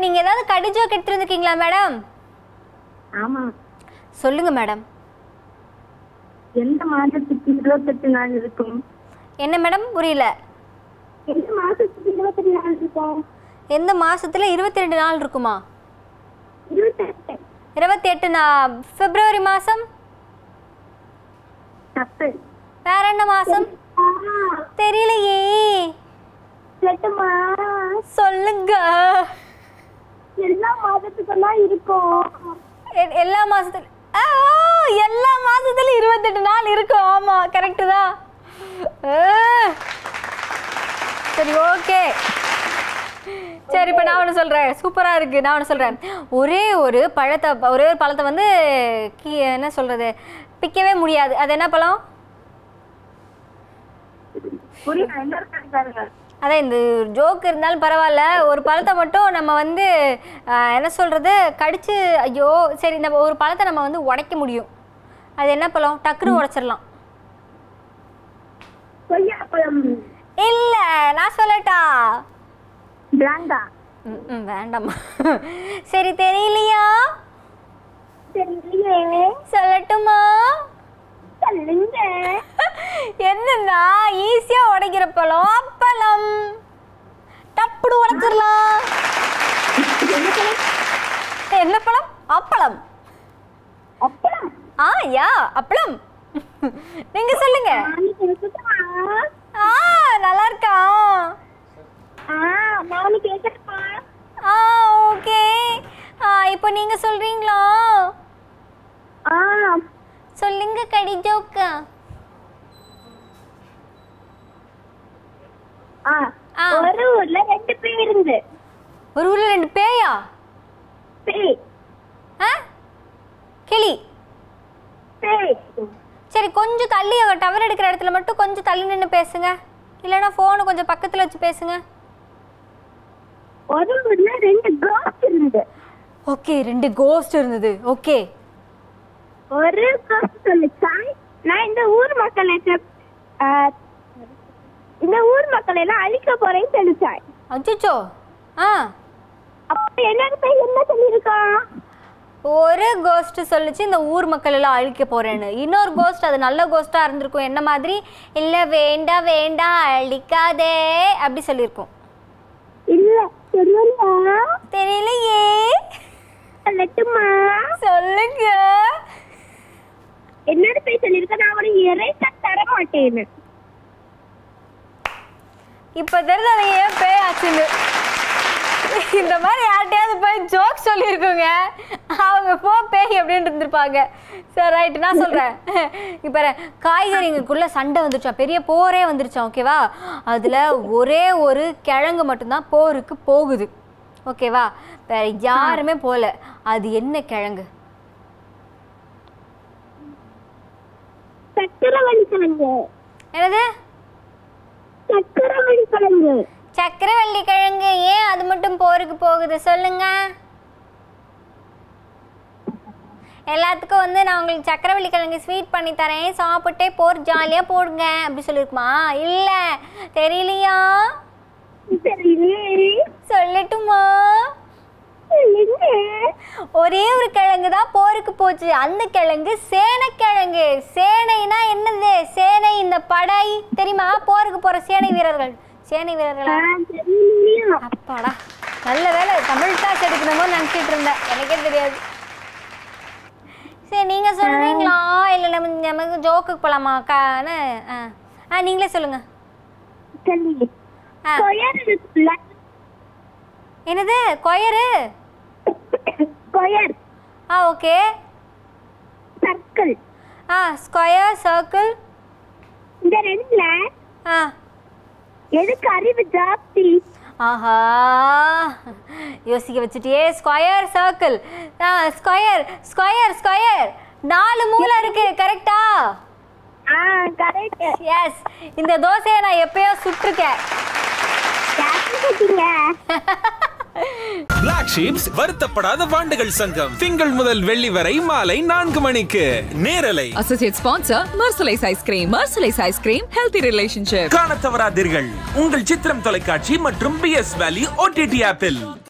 நீங்க ஏதாவது கடி ஜோக் எடுத்துட்டு வந்திருக்கீங்களா மேடம் ஆமா சொல்லுங்க மேடம் எந்த மாதத்துக்கு இருபத்தெட்டு நாள் இருக்கும் என்ன மேடம் புரியல எந்த மாசத்துக்கு இருபத்தெட்டு நாள் இருக்கும் எந்த மாசத்துல இருபத்தி ரெண்டு நாள் இருக்குமா இருபத்தெட்டு இருபத்தி எட்டு நா பிப்ரவரி மாசம் தப்பு வேற என்ன மாசம் தெரியலையே சொல்லட்டுமா சொல்லுங்க எல்லா மாதத்துக்கெல்லாம் இருக்கும் எ- எல்லா மாசத்துல ஆ, எல்லா மாசத்துல இருபத்தெட்டு நாள் இருக்கும் ஆமா கரெக்டு தான் ஆ. சரி ஓகே சரி இப்போ நான் ஒன்று சொல்கிறேன் சூப்பராக இருக்குது நான் ஒன்று சொல்கிறேன் ஒரே ஒரு பழத்தை ஒரே ஒரு பழத்தை வந்து கீ என்ன சொல்கிறது பிக்கவே முடியாது அது என்ன பழம் புரியுது எல்லாரும் கிடைக்காதுங்க அதான் இந்த ஜோக் இருந்தாலும் பரவாயில்ல ஒரு பழத்தை மட்டும் நம்ம வந்து ஆஹ், என்ன சொல்கிறது கடிச்சு ஐயோ சரி இந்த ஒரு பழத்தை நம்ம வந்து உடைக்க முடியும் அது என்ன பழம் டக்குன்னு உடைச்சிடலாம் கொய்யாப்பழம் இல்லை நான் சொல்லட்டா பிளாங்கா ம், ம், வேண்டாம்மா சரி தெரியலையா தெரியலையே சொல்லட்டுமா சொல்லுங்க என்னன்னா ஈஸியா உடைக்கிற பழம் அப்பளம் டப்புடு உடைச்சிடலாம் என்ன பழம் அப்பளம் அப்பளம் ஆ யா அப்பளம் நீங்க சொல்லுங்க நாளைக்கு இருக்கட்டுமா? ஆ நல்லா இருக்கா ஆ நானு கேட்கட்டுமா ஆ ஓகே ஆ இப்போ நீங்க சொல்றீங்களா ஆ சொல்லுங்க கடி ஜோக்கு ஆ ஆ. ஒரு ஊர்ல ரெண்டு பேர் இருந்து ஒரு ஊர்ல ரெண்டு பேயா பேய் ஆ கிளி பேய் சரி கொஞ்சம் தள்ளி டவர் எடுக்கிற இடத்துல மட்டும் கொஞ்சம் தள்ளி நின்று பேசுங்க இல்லைன்னா ஃபோனை கொஞ்சம் பக்கத்தில் வச்சு பேசுங்க ஒரு ஊர்ல ரெண்டு கோஸ்ட் இருந்து ஓகே ரெண்டு கோஸ்ட் இருந்தது ஓகே ஒரு கோஸ்ட் சொல்லிச்சான் நான் இந்த ஊர் மக்களை செப்- ஆ, இந்த ஊர் மக்களை எல்லாம் அழிக்க போறேன்னு சொல்லிச்சான் அச்சோ ஆ அப்ப என்னோட பேர் என்ன சொல்லியிருக்கான் ஒரு கோஸ்ட் சொல்லிச்சு இந்த ஊர் மக்கள் எல்லாம் அழிக்க போறேன்னு இன்னொரு கோஸ்ட் அது நல்ல கோஸ்டா இருந்திருக்கும் என்ன மாதிரி இல்ல வேண்டாம் வேண்டாம் அழிக்காதே அப்படி சொல்லியிருக்கும் இல்ல தெரியலையா தெரியலையே சொல்லட்டுமா சொல்லுங்க என்னோட பேர் சொல்லியிருக்க நான் அவனை இறைக்க தர மாட்டேன்னு இப்ப தெரிஞ்ச அதை ஏன் பேய் ஆச்சுன்னு இந்த மாதிரி யார்கிட்டயாவது போய் ஜோக் சொல்லியிருக்கோங்க அவங்க போ பேய் அப்படின்னு இருந்திருப்பாங்க சரி ரைட்டு நான் சொல்கிறேன் இப்போ காய்கறிங்களுக்குள்ள சண்டை வந்துருச்சான் பெரிய போரே வந்துருச்சான் ஓகேவா அதில் ஒரே ஒரு கிழங்கு மட்டும்தான் போருக்கு போகுது ஓகேவா வேற யாருமே போகல அது என்ன கிழங்கு சக்கரவள்ளி கிழங்கு என்னது சக்கரவள்ளி கிழங்கு சக்கரவள்ளி கிழங்கு ஏன் அது மட்டும் போருக்கு போகுது சொல்லுங்க எல்லாத்துக்கும் வந்து நான் உங்களுக்கு சக்கரவள்ளி கிழங்கு ஸ்வீட் பண்ணி தரேன் சாப்பிட்டே போர் ஜாலியாக போடுங்க அப்படி சொல்லியிருக்குமா இல்லை தெரியலையா தெரியலையே சொல்லட்டுமா சொல்லுங்க ஒரே ஒரு கிழங்கு தான் போருக்கு போச்சு அந்த கிழங்கு சேனைக்கிழங்கு சேனைனா என்னது சேனை இந்த படை தெரியுமா போருக்கு போற சேனை வீரர்கள் சேனை வீரர்களா ஆ, தெரியலையா அப்பாடா நல்ல வேலை தமிழ் கிளாஸ் எடுக்கணுமோ நினச்சிட்டு இருந்தேன் எனக்கே தெரியாது சரி நீங்க சொல்றீங்களா இல்லை நம்ம நமக்கு ஜோக்குக்கு போலாமா கான்னு ஆ ஆ நீங்களே சொல்லுங்க சொல்லி ஆ. கொயர் இருக்குல்ல என்னது கொயரு கொயர் ஆ ஓகே சர்க்கிள் ஆ ஸ்கொயர் சர்க்கிள் இந்த ரெண்டுல ஆ எதுக்கு அறிவு ஜாஸ்தி ஆஹா யோசிக்க வச்சுட்டியே ஸ்கொயர் சர்க்கிள் ஆ ஸ்கொயர் ஸ்கொயர் ஸ்கொயர் நாலு மூலை இருக்கு கரெக்டா ஆ கரெக்ட் எஸ் இந்த தோசையை நான் எப்பயோ சுட்டிருக்கேன் யாருக்கு கேட்டீங்க பிளாக் ஷீப்ஸ் வருத்தப்படாத வாண்டுகள் சங்கம் திங்கள் முதல் வெள்ளி வரை மாலை நான்கு மணிக்கு நேரலை Associate sponsor, Merciless Ice Cream. Merciless Ice Cream, healthy relationship. காணத் தவறாதீர்கள் உங்கள் சித்திரம் தொலைக்காட்சி மற்றும் பி எஸ் வேலி ஓடிடி ஆப்பில்